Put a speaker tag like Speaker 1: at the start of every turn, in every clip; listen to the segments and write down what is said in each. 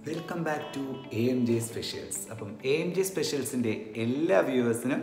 Speaker 1: Welcome back to A M J specials അപ്പം A M J സ്പെഷ്യൽസിൻ്റെ എല്ലാ വ്യൂവേഴ്സിനും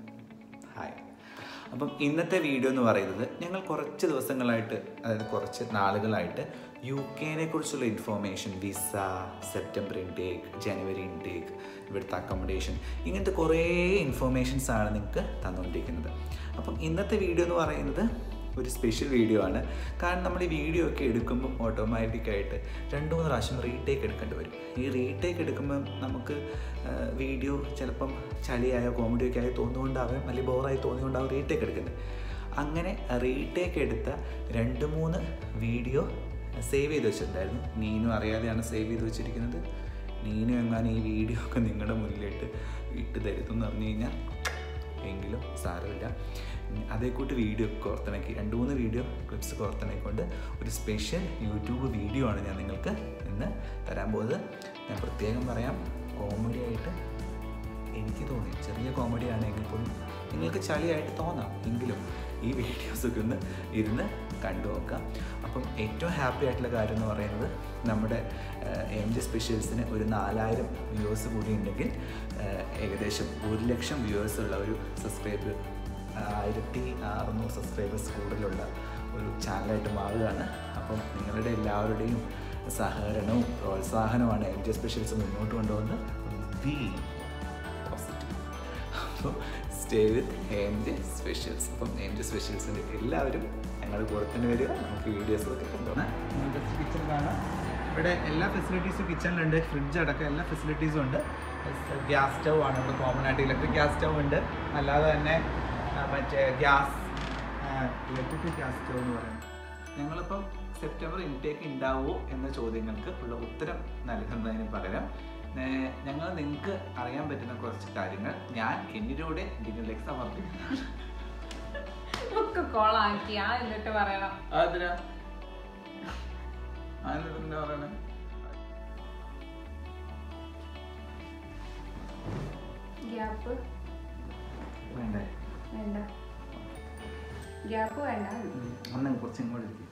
Speaker 1: ഹായ് അപ്പം ഇന്നത്തെ വീഡിയോ എന്ന് പറയുന്നത് ഞങ്ങൾ കുറച്ച് ദിവസങ്ങളായിട്ട് അതായത് കുറച്ച് നാളുകളായിട്ട് യു കെനെ കുറിച്ചുള്ള information visa September intake January intake ഇവിടുത്തെ അക്കോമഡേഷൻ ഇങ്ങനത്തെ കുറേ ഇൻഫോർമേഷൻസ് ആണ് നിങ്ങൾക്ക് തന്നുകൊണ്ടിരിക്കുന്നത് അപ്പം ഇന്നത്തെ വീഡിയോ എന്ന് പറയുന്നത് ഒരു സ്പെഷ്യൽ വീഡിയോ ആണ് കാരണം നമ്മൾ ഈ വീഡിയോ ഒക്കെ എടുക്കുമ്പോൾ ഓട്ടോമാറ്റിക്കായിട്ട് രണ്ട് മൂന്ന് പ്രാവശ്യം റീടേക്ക് എടുക്കേണ്ടി വരും ഈ റീടേക്ക് എടുക്കുമ്പം നമുക്ക് വീഡിയോ ചിലപ്പം ചളിയായോ കോമഡി ഒക്കെ ആയി തോന്നുകൊണ്ടാവും അല്ലെങ്കിൽ ബോറായി തോന്നിക്കൊണ്ടാവും റീടേക്ക് എടുക്കുന്നത് അങ്ങനെ റീടേക്ക് എടുത്ത രണ്ട് മൂന്ന് വീഡിയോ സേവ് ചെയ്ത് വെച്ചിട്ടുണ്ടായിരുന്നു നീനും അറിയാതെയാണ് സേവ് ചെയ്ത് വെച്ചിരിക്കുന്നത് നീനും എങ്ങാനും ഈ വീഡിയോ ഒക്കെ നിങ്ങളുടെ മുന്നിലിട്ട് ഇട്ട് തരുമെന്ന് പറഞ്ഞു കഴിഞ്ഞാൽ എങ്കിലും സാരമില്ല അതേക്കൂട്ട് വീഡിയോ കോർത്തിണക്കി രണ്ട് മൂന്ന് വീഡിയോ ക്ലിപ്സ് കോർത്തിണക്കൊണ്ട് ഒരു സ്പെഷ്യൽ യൂട്യൂബ് വീഡിയോ ആണ് ഞാൻ നിങ്ങൾക്ക് ഇന്ന് തരാൻ പോകുന്നത് ഞാൻ പ്രത്യേകം പറയാം കോമഡി ആയിട്ട് എനിക്ക് തോന്നി ചെറിയ കോമഡി ആണെങ്കിൽ പോലും നിങ്ങൾക്ക് ചളിയായിട്ട് തോന്നാം എങ്കിലും ഈ വീഡിയോസൊക്കെ ഒന്ന് ഇരുന്ന് കണ്ടു നോക്കാം അപ്പം ഏറ്റവും ഹാപ്പി ആയിട്ടുള്ള കാര്യം എന്ന് പറയുന്നത് നമ്മുടെ എം ജി സ്പെഷ്യൽസിന് ഒരു നാലായിരം വ്യൂവേഴ്സ് കൂടി ഉണ്ടെങ്കിൽ ഏകദേശം ഒരു ലക്ഷം വ്യൂവേഴ്സ് ഉള്ള ഒരു സബ്സ്ക്രൈബ് ആയിരത്തി അറുന്നൂറ് സബ്സ്ക്രൈബേഴ്സ് കൂടുതലുള്ള ഒരു ചാനലായിട്ട് മാറുകയാണ് അപ്പം നിങ്ങളുടെ എല്ലാവരുടെയും സഹകരണവും പ്രോത്സാഹനമാണ് എം ജി സ്പെഷ്യൽസ് മുന്നോട്ട് കൊണ്ടുവന്ന് ബി പോസിറ്റീവ് അപ്പോൾ stay with M J specials അപ്പം എം ജെ സ്പെഷ്യൽസിൻ്റെ എല്ലാവരും ഞങ്ങളുടെ കൂടെ തന്നെ വരിക നമുക്ക് വീഡിയോസൊക്കെ കൊണ്ടുപോകണം കിച്ചൺ കാണാം ഇവിടെ എല്ലാ ഫെസിലിറ്റീസും കിച്ചണിലുണ്ട് ഫ്രിഡ്ജ് അടക്കം എല്ലാ ഫെസിലിറ്റീസും ഉണ്ട് ഗ്യാസ് സ്റ്റവ് ആണ് ഇവിടെ കോമൺ ആയിട്ട് ഇലക്ട്രിക് ഗ്യാസ് സ്റ്റവ് ഉണ്ട് അല്ലാതെ തന്നെ ആ, മറ്റേ ഗ്യാസ് ഇലക്ട്രിക് ഗ്യാസ് സ്റ്റവ് എന്ന് പറയുന്നത് ഞങ്ങളിപ്പം സെപ്റ്റംബർ ഇൻടേക്ക് ഉണ്ടാവുമോ എന്ന ചോദ്യങ്ങൾക്ക് ഉള്ള ഉത്തരം നൽകുന്നതിന് പകരം ഏർ, ഞങ്ങൾ നിങ്ങൾക്ക് അറിയാൻ പറ്റുന്ന കുറച്ച് കാര്യങ്ങൾ ഞാൻ എന്നിലൂടെ നിങ്ങളിലേക്ക് സമർപ്പിക്കുന്നു
Speaker 2: ഒക്കെ കോളാക്കി ആ എന്നിട്ട് പറയണം
Speaker 1: അതിനാ അതിനെന്താ പറയണേ
Speaker 2: ഗ്യാപ്പ്
Speaker 1: വേണ്ടേ
Speaker 2: വേണ്ട ഗ്യാപ്പ് വേണ്ട
Speaker 1: ഒന്ന് കുറച്ച് ഇങ്ങോട്ട് ഇരിക്ക്.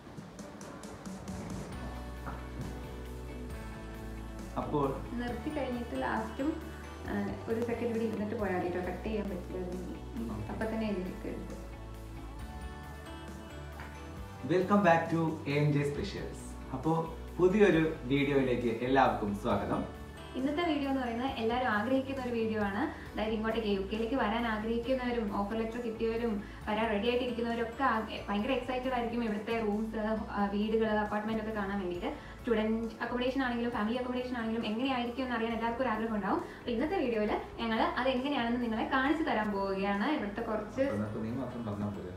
Speaker 1: അപ്പോൾ
Speaker 2: നിർത്തി കഴിഞ്ഞിട്ട് ലാസ്റ്റും ഒരു സെക്കൻഡ് ഇവിടെ ഇരുന്നിട്ട് പോയാൽ മതി കേട്ടോ കട്ട് ചെയ്യാൻ പറ്റില്ല അപ്പൊ തന്നെ എഴുതിക്കരുത്
Speaker 1: welcome back to M J specials അപ്പോൾ പുതിയൊരു വീഡിയോയിലേക്ക് എല്ലാവർക്കും സ്വാഗതം
Speaker 2: ഇന്നത്തെ വീഡിയോ എന്ന് പറയുന്നത് എല്ലാവരും ആഗ്രഹിക്കുന്ന ഒരു വീഡിയോ ആണ് അതായത് ഇങ്ങോട്ടേക്ക് യു കെയിലേക്ക് വരാൻ ആഗ്രഹിക്കുന്നവരും ഓഫർ ലെറ്റർ കിട്ടിയവരും വരാൻ റെഡി ആയിട്ടിരിക്കുന്നവരൊക്കെ ആ- ഭയങ്കര എക്സൈറ്റഡ് ആയിരിക്കും ഇവിടുത്തെ റൂംസ് വീടുകൾ അപ്പാർട്ട്മെന്റ് ഒക്കെ കാണാൻ വേണ്ടിയിട്ട് സ്റ്റുഡൻറ് അക്കോമഡേഷൻ ആണെങ്കിലും ഫാമിലി അക്കോമഡേഷൻ ആണെങ്കിലും എങ്ങനെയായിരിക്കും എന്ന് അറിയാൻ എല്ലാവർക്കും ഒരു ആഗ്രഹം ഉണ്ടാവും അപ്പോൾ ഇന്നത്തെ വീഡിയോയിൽ ഞങ്ങൾ അത് എങ്ങനെയാണെന്ന് നിങ്ങളെ കാണിച്ചു തരാൻ പോവുകയാണ് ഇവിടുത്തെ കുറച്ച്
Speaker 1: അപ്പോൾ നീ മാത്രം പറഞ്ഞാൽ പോലെ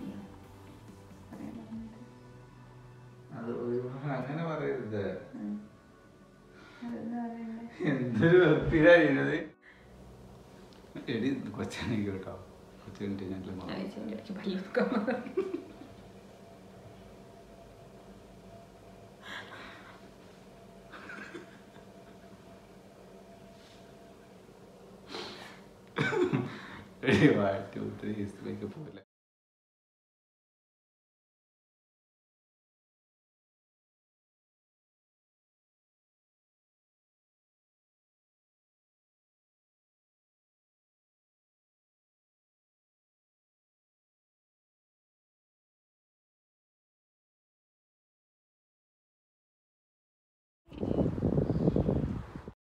Speaker 1: അത് ഒരുപാട് അങ്ങനെ പറയരുത്
Speaker 2: ഉം. അതെന്താ പറയണ്ടേ?
Speaker 1: എന്തൊരു വെപ്പിലായിരുന്നത് എടി കൊച്ചാണെങ്കിൽ കേട്ടോ കൊച്ചു കഴിഞ്ഞിട്ട് ഞങ്ങൾ
Speaker 2: ആ, ചേച്ചിയുടെ ഇടയ്ക്ക് പല്ല് തൂക്കാൻ വന്നു.
Speaker 1: Ready, one, two, three, is make a പോലെ